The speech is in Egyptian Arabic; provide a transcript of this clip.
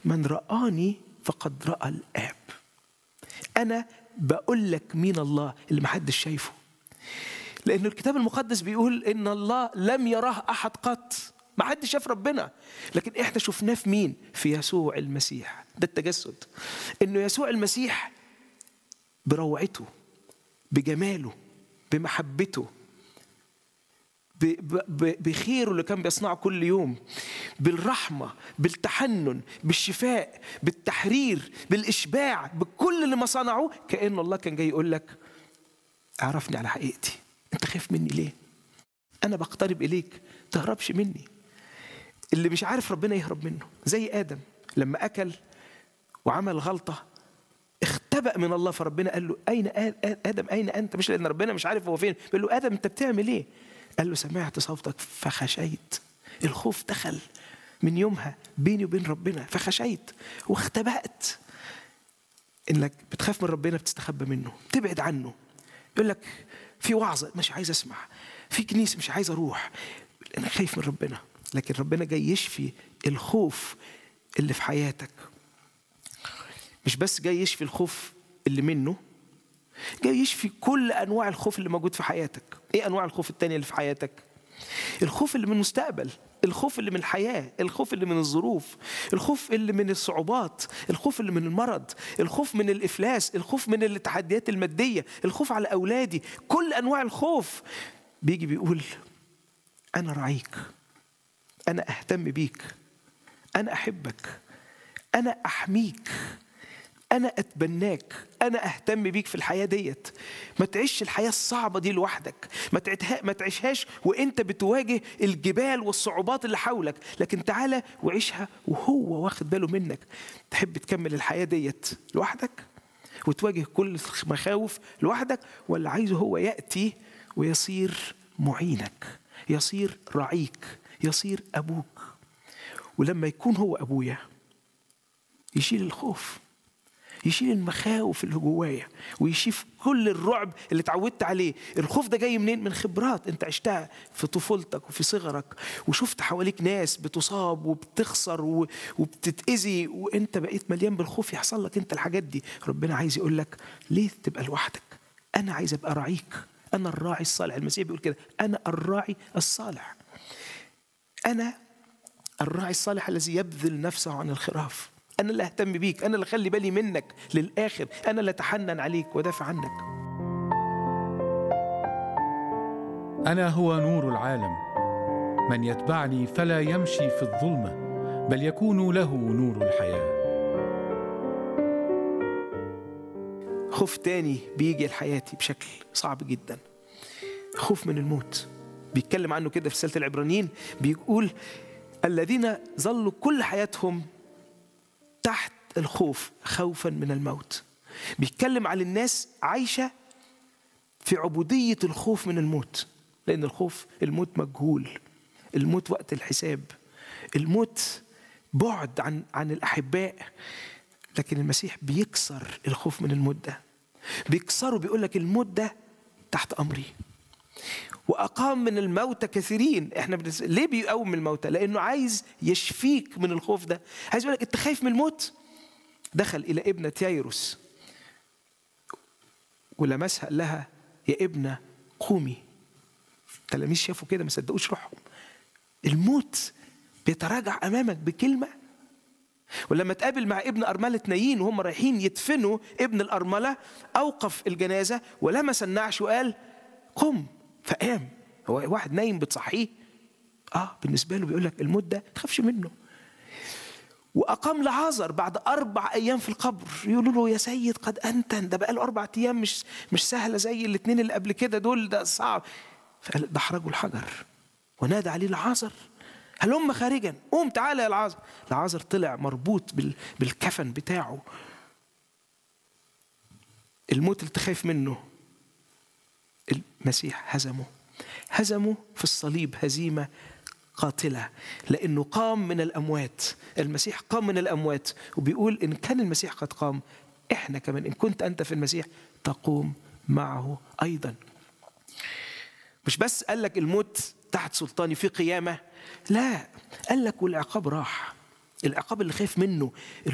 من رآني فقد رأى الآب أنا بقول لك مين الله اللي محدش شايفه لأن الكتاب المقدس بيقول إن الله لم يراه أحد قط ما حدش شاف ربنا لكن احنا شفناه في مين في يسوع المسيح ده التجسد انه يسوع المسيح بروعته بجماله بمحبته بخيره اللي كان بيصنعه كل يوم بالرحمة بالتحنن بالشفاء بالتحرير بالإشباع بكل اللي ما صنعه كأن الله كان جاي يقول لك اعرفني على حقيقتي انت خايف مني ليه انا بقترب اليك تهربش مني اللي مش عارف ربنا يهرب منه زي ادم لما اكل وعمل غلطه اختبأ من الله فربنا قال له اين ادم اين انت مش لان ربنا مش عارف هو فين بيقول له ادم انت بتعمل ايه قال له سمعت صوتك فخشيت الخوف دخل من يومها بيني وبين ربنا فخشيت واختبأت انك بتخاف من ربنا بتستخبى منه تبعد عنه يقول لك في وعظة مش عايز اسمع في كنيسة مش عايز اروح انا خايف من ربنا لكن ربنا جاي يشفي الخوف اللي في حياتك مش بس جاي يشفي الخوف اللي منه جاي يشفي كل انواع الخوف اللي موجود في حياتك ايه انواع الخوف التانية اللي في حياتك الخوف اللي من المستقبل الخوف اللي من الحياة الخوف اللي من الظروف الخوف اللي من الصعوبات الخوف اللي من المرض الخوف من الإفلاس الخوف من التحديات المادية الخوف على أولادي كل أنواع الخوف بيجي بيقول أنا رعيك أنا أهتم بيك أنا أحبك أنا أحميك أنا أتبناك أنا أهتم بيك في الحياة ديت ما تعيش الحياة الصعبة دي لوحدك ما, ما تعيشهاش وإنت بتواجه الجبال والصعوبات اللي حولك لكن تعالى وعيشها وهو واخد باله منك تحب تكمل الحياة ديت لوحدك وتواجه كل المخاوف لوحدك ولا عايزه هو يأتي ويصير معينك يصير رعيك يصير أبوك ولما يكون هو أبويا يشيل الخوف يشيل المخاوف اللي جوايا ويشيل كل الرعب اللي اتعودت عليه الخوف ده جاي منين من خبرات انت عشتها في طفولتك وفي صغرك وشفت حواليك ناس بتصاب وبتخسر وبتتأذي وانت بقيت مليان بالخوف يحصل لك انت الحاجات دي ربنا عايز يقول لك ليه تبقى لوحدك انا عايز ابقى راعيك انا الراعي الصالح المسيح بيقول كده انا الراعي الصالح انا الراعي الصالح الذي يبذل نفسه عن الخراف أنا اللي أهتم بيك أنا اللي أخلي بالي منك للآخر أنا اللي أتحنن عليك ودافع عنك أنا هو نور العالم من يتبعني فلا يمشي في الظلمة بل يكون له نور الحياة خوف تاني بيجي لحياتي بشكل صعب جدا خوف من الموت بيتكلم عنه كده في رسالة العبرانيين بيقول الذين ظلوا كل حياتهم تحت الخوف خوفا من الموت بيتكلم عن الناس عايشة في عبودية الخوف من الموت لأن الخوف الموت مجهول الموت وقت الحساب الموت بعد عن عن الأحباء لكن المسيح بيكسر الخوف من الموت ده بيكسره بيقول لك الموت ده تحت أمري واقام من الموتى كثيرين احنا بنس... ليه بيقوم من الموتى لانه عايز يشفيك من الخوف ده عايز يقول لك انت خايف من الموت دخل الى ابنه يايروس ولمسها قال لها يا ابنه قومي التلاميذ شافوا كده ما صدقوش روحهم الموت بيتراجع امامك بكلمه ولما تقابل مع ابن أرملة نايين وهم رايحين يدفنوا ابن الأرملة أوقف الجنازة ولمس النعش وقال قم فقام هو واحد نايم بتصحيه اه بالنسبه له بيقول لك الموت ده ما تخافش منه واقام لعازر بعد اربع ايام في القبر يقولوا له يا سيد قد انتن ده بقى له اربع ايام مش مش سهله زي الاثنين اللي قبل كده دول ده صعب فقال دحرجوا الحجر ونادى عليه لعازر هلم خارجا قوم تعالى يا العازر العازر طلع مربوط بالكفن بتاعه الموت اللي تخاف منه المسيح هزمه هزمه في الصليب هزيمه قاتله لانه قام من الاموات المسيح قام من الاموات وبيقول ان كان المسيح قد قام احنا كمان ان كنت انت في المسيح تقوم معه ايضا مش بس قال لك الموت تحت سلطاني في قيامه لا قال لك والعقاب راح العقاب اللي خايف منه